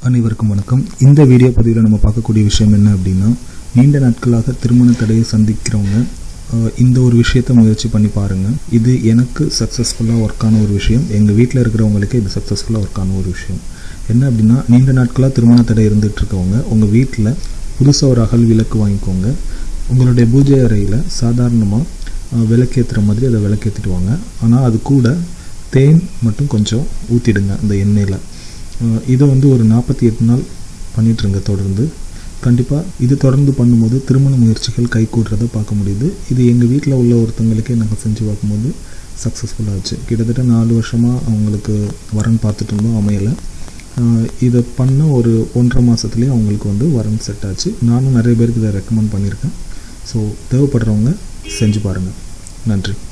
அனைவருக்கும் வணக்கம் இந்த வீடியோ பதிவில் நம்ம பார்க்கக்கூடிய விஷயம் என்ன அப்படின்னா நீண்ட நாட்களாக திருமண தடையை சந்திக்கிறவங்க அஹ், இந்த ஒரு விஷயத்தை முயற்சி பண்ணி பாருங்கள் இது எனக்கு சக்ஸஸ்ஃபுல்லாக ஒர்க் ஆன ஒரு விஷயம் எங்கள் வீட்டில் இருக்கிறவங்களுக்கு இது சக்ஸஸ்ஃபுல்லாக ஒர்க் ஆன ஒரு விஷயம் என்ன அப்படின்னா நீண்ட நாட்களாக திருமண தடை இருந்துட்டு இருக்கவங்க உங்கள் வீட்டில் புதுசாக ஒரு அகல் விளக்கு வாங்கிக்கோங்க உங்களுடைய பூஜை அறையில் சாதாரணமாக விளக்கேற்றுற மாதிரி அதை விளக்கேற்றிட்டு வாங்க ஆனால் அது கூட தேன் மட்டும் கொஞ்சம் ஊற்றிடுங்க அந்த எண்ணெயில் அஹ் இதை வந்து ஒரு நாற்பத்தி எட்டு நாள் பண்ணிட்டுருங்க தொடர்ந்து கண்டிப்பாக இது தொடர்ந்து பண்ணும்போது திருமண முயற்சிகள் கை கூடுறதை பார்க்க முடியுது இது எங்கள் வீட்டில் உள்ள ஒருத்தவங்களுக்கே நாங்கள் செஞ்சு பார்க்கும்போது சக்ஸஸ்ஃபுல்லாச்சு கிட்டத்தட்ட நாலு வருஷமாக அவங்களுக்கு வரன் பார்த்துட்டு இருந்தோம் அமையலை அஹ் இதை பண்ண ஒரு ஒன்றரை மாதத்துலேயே அவங்களுக்கு வந்து வரன் செட் ஆச்சு நானும் நிறைய பேருக்கு இதை ரெக்கமெண்ட் பண்ணியிருக்கேன் ஸோ தேவைப்படுறவங்க செஞ்சு பாருங்கள் நன்றி